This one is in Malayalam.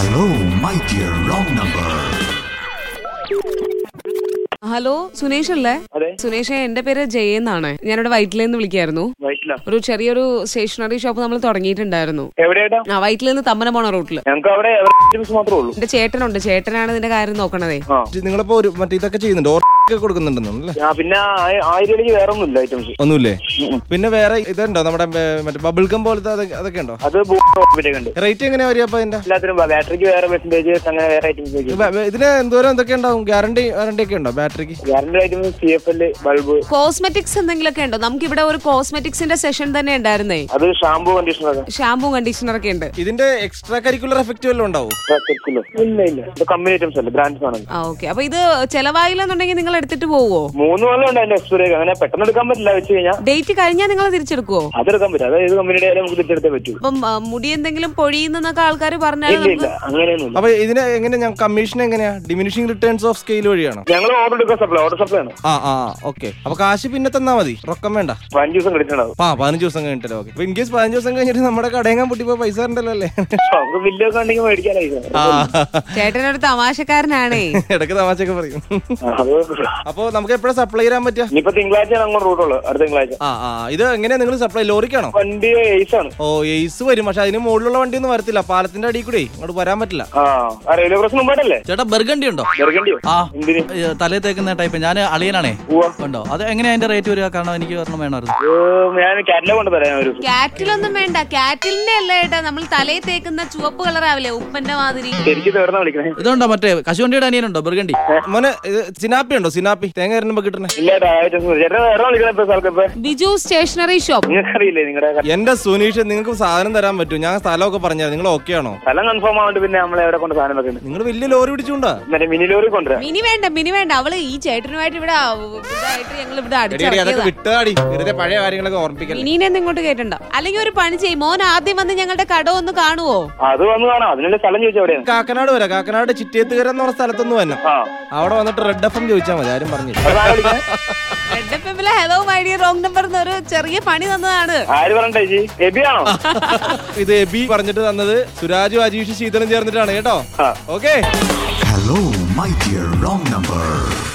Hello, my dear wrong number. Hello Sunesh അല്ലേ അതെ സുനേഷ് എന്റെ പേര് ജയ എന്നാണ് ഞാനിവിടെ വൈറ്റിൽ നിന്ന് വിളിക്കായിരുന്നു വൈറ്റില ഒരു ചെറിയൊരു സ്റ്റേഷനറി ഷോപ്പ് നമ്മൾ തുടങ്ങിയിട്ടുണ്ടായിരുന്നു എവിടെയായിട്ടാ ആ വൈറ്റിൽ നിന്ന് തമ്മന പോണ റൂട്ടിൽ ഞങ്ങൾക്ക് അവിടെ എവറേജ് മാത്രമേ ഉള്ളൂ എന്റെ ചേട്ടനുണ്ട് ചേട്ടനാണ് ഇതിന്റെ കാര്യം നോക്കണതേ ആ നിങ്ങളിപ്പോ ഒരു മറ്റേ ഇതൊക്കെ ചെയ്യുന്നുണ്ട് ഓർ ഒക്കെ കൊടുക്കുന്നുണ്ടെന്നല്ലേ ആ, പിന്നെ ആ- ആയിരം രൂപയ്ക്ക് വേറെ ഒന്നുമില്ല ഐറ്റംസ് ഒന്നുമില്ലേ പിന്നെ വേറെ ഇതുണ്ടോ നമ്മുടെ ഏ, മറ്റേ ബബിൾ ഗം പോലത്തെ അത്- അതൊക്കെ ഉണ്ടോ അത് ബൂട്ടിന്റെ ഉണ്ട് റേറ്റ് എങ്ങനെയാ വരിക അപ്പൊ അതിന്റെ എല്ലാത്തിനും ബാറ്ററിക്ക് വേറെ പെർസെന്റേജ് അങ്ങനെ വേറെ ഐറ്റംസ് ബ- ബ- ഇതിന് എന്തോരം എന്തൊക്കെ ഉണ്ടാവും ഗ്യാരണ്ടി വാറണ്ടി ഒക്കെ ഉണ്ടോ ബാറ്ററിക്ക് guarantee items C F L bulb cosmetics എന്തെങ്കിലുമൊക്കെ ഉണ്ടോ നമുക്ക് ഇവിടെ ഒരു കോസ്മെറ്റിക്സിന്റെ സെഷൻ തന്നെ ഉണ്ടായിരുന്നേ അത് ഷാമ്പൂ കണ്ടീഷണർ ഷാമ്പൂ കണ്ടീഷണർ ഒക്കെ ഉണ്ട് ഇതിന്റെ എക്സ്ട്രാ കരിക്കുലർ എഫക്റ്റ് വല്ലതും ഉണ്ടാവും ഇല്ല ഇല്ല ഇത് കമ്പനി ഐറ്റംസ് അല്ല ബ്രാൻഡ്സ് ആണ് ആ ഓക്കെ അപ്പൊ ഇത് ചെലവായില്ലെന്നുണ്ടെങ്കിൽ നിങ്ങൾ എടുത്തിട്ട് പോവോ മൂന്ന് കൊല്ലം ഉണ്ട് അതിന്റെ എക്സ്പീരിയൻസ് അങ്ങനെ പെട്ടെന്ന് എടുക്കാൻ പറ്റില്ല വെച്ച് കഴിഞ്ഞാൽ ഡേറ്റ് കഴിഞ്ഞാൽ നിങ്ങൾ തിരിച്ചെടുക്കുവോ അതെടുക്കാൻ പറ്റും അത് ഏത് കമ്പനിയുടെ ആയാലും നമുക്ക് തിരിച്ചെടുത്തേ പറ്റൂ അപ്പം ആ, മുടി എന്തെങ്കിലും പൊഴിയുന്നൊക്കെ ആൾക്കാർ പറഞ്ഞാൽ ഇല്ല ഇല്ല അങ്ങനെയൊന്നുമില്ല അപ്പൊ ഇതിന് എങ്ങനെ ഞാൻ കമ്മീഷൻ എങ്ങനെയാ ഡിമിനിഷിംഗ് റിട്ടേൺസ് ഓഫ് സ്കെയിൽ വഴിയാണോ ഞങ്ങൾ ഓർഡർ എടുക്കാൻ സപ്ലൈ ഓർഡർ സപ്ലൈ ആണ് ആ ആ ഓക്കെ അപ്പൊ കാശ് പിന്നെ തന്നാ മതി റൊക്കം വേണ്ട അപ്പൊ അഞ്ച് ദിവസം കിടച്ചിട്ടുണ്ടാവും ആ പതിനഞ്ച് ദിവസം കഴിഞ്ഞിട്ടല്ലോ ഓക്കെ ഇൻ കേസ് പതിനഞ്ച് ദിവസം കഴിഞ്ഞിട്ട് നമ്മുടെ കടയങ്ങാൻ പൊട്ടിപ്പോ പൈസ ഉണ്ടല്ലോ അല്ലേ അപ്പൊ നമുക്ക് ബില്ലൊക്കെ ഉണ്ടെങ്കിൽ മേടിക്കാനായി ആ ചേട്ടനൊരു തമാശക്കാരനാണേ ഇടയ്ക്ക് തമാശയൊക്കെ പറയും അത് കുഴപ്പമില്ല. അപ്പൊ നമുക്ക് എപ്പോഴാ സപ്ലൈ ചെയ്യാൻ പറ്റുക ഇനിയിപ്പോ തിങ്കളാഴ്ചയാണ് അങ്ങോട്ട് റൂട്ടുള്ളൂ അടുത്ത തിങ്കളാഴ്ച ആ ആ ഇത് എങ്ങനെയാ നിങ്ങൾ സപ്ലൈ ലോറിക്കാണോ വണ്ടി ഏസ് ആണ് ഓ എയ്സ് വരും പക്ഷെ അതിന് മുകളിലുള്ള വണ്ടി ഒന്നും വരത്തില്ല പാലത്തിന്റെ അടിയിൽ കൂടെ ഇങ്ങോട്ട് വരാൻ പറ്റില്ല ആ ആ റെയിൽവേ ക്രോസ് മുമ്പായിട്ടല്ലേ ചേട്ടാ ബർഗണ്ടി ഉണ്ടോ ചെറുക്കണ്ടിയോ ആ എന്തിന് ഏ, തലേ തേക്കുന്ന ടൈപ്പ് ഞാൻ അളിയനാണേ ഉവ്വ. ഉണ്ടോ അത് എങ്ങനെയാ അതിന്റെ റേറ്റ് വരിക കാരണം എനിക്ക് ഒരെണ്ണം വേണമായിരുന്നു ഏ, ഞാൻ കാറ്റലോഗ് കൊണ്ട് തരാം ഒരു ദിവസം. കാറ്റിലൊന്നും വേണ്ട കാറ്റിലിന്റെ അല്ല ഏട്ടാ നമ്മൾ തലയിൽ തേക്കുന്ന ചുവപ്പ് കളറാവില്ലേ ഉപ്പന്റെ മാതിരി ശരിക്കും തേർന്ന വിളിക്കണേ ഇതുണ്ടോ മറ്റേ കശുവണ്ടിയുടെ അനിയനുണ്ടോ ബർഗണ്ടി മോനെ ഇത് സിനാപ്പി ഉണ്ടോ സിനാപ്പി തേങ്ങ വരുമ്പോ കിട്ടണേ ഇല്ല ചേട്ടാ ചേട്ടാ വേറെ വിളിക്കണേ ഇപ്പൊ സ്ഥലത്ത് ഇപ്പൊ ബിജു സ്റ്റേഷനറി ഷോപ്പ് നിങ്ങൾക്ക് അറിയില്ലേ നിങ്ങളുടെ എന്റെ സുനീഷ് നിങ്ങൾക്ക് സാധനം തരാൻ പറ്റും ഞാൻ സ്ഥലമൊക്കെ പറഞ്ഞു നിങ്ങൾ ഓക്കെ ആണോ സ്ഥലം കൺഫേം ആവുന്നുണ്ട് പിന്നെ നമ്മൾ എവിടെ കൊണ്ട് സാധനം വെക്കുന്നത് നിങ്ങൾ വലിയ ലോറി പിടിച്ചുകൊണ്ടാ മറ്റേ മിനി ലോറി കൊണ്ടുവരാം മിനി വേണ്ട മിനി വേണ്ട അവള് ഈ ചേട്ടനുമായിട്ട് ഇവിടെ ഇതായിട്ട് ഞങ്ങൾ ഇവിടെ എടി, എടി, അതൊക്കെ അടിച്ചിറക്കിയതാ വിട്ടാടി വെറുതെ പഴയ കാര്യങ്ങളൊക്കെ ഓർമ്മിപ്പിക്കല്ലേ മിനീനെ ഒന്നും ഇങ്ങോട്ട് കേട്ടണ്ട അല്ലെങ്കിൽ ഒരു പണി ചെയ്യും മോൻ ആദ്യം വന്ന് ഞങ്ങളുടെ കട ഒന്ന് കാണുവോ അത് വന്ന് കാണാം അതിനുള്ള സ്ഥലം ചോദിച്ചാൽ എവിടെയാണ് കാക്കനാട് വരാം കാക്കനാട് ചിറ്റേത്തുകര എന്ന് പറഞ്ഞ സ്ഥലത്തൊന്നും വരണം ആ അവിടെ വന്നിട്ട് റെഡ് എഫ് എം ചോദിച്ചാൽ മതി ആരും പറഞ്ഞു അത് ആരാ വിളിക്കണേ? റെഡ് എഫ് എമ്മിലെ hello my dear wrong number എന്നൊരു ചെറിയ പണി തന്നതാണ് ആര് പറഞ്ഞേ ചേച്ചി എബിയാണോ ഇത് എബി പറഞ്ഞിട്ട് തന്നത് സുരാജും അജീഷ് ശീതളും ചേർന്നിട്ടാണ് കേട്ടോ ആ okay Hello, my dear wrong number.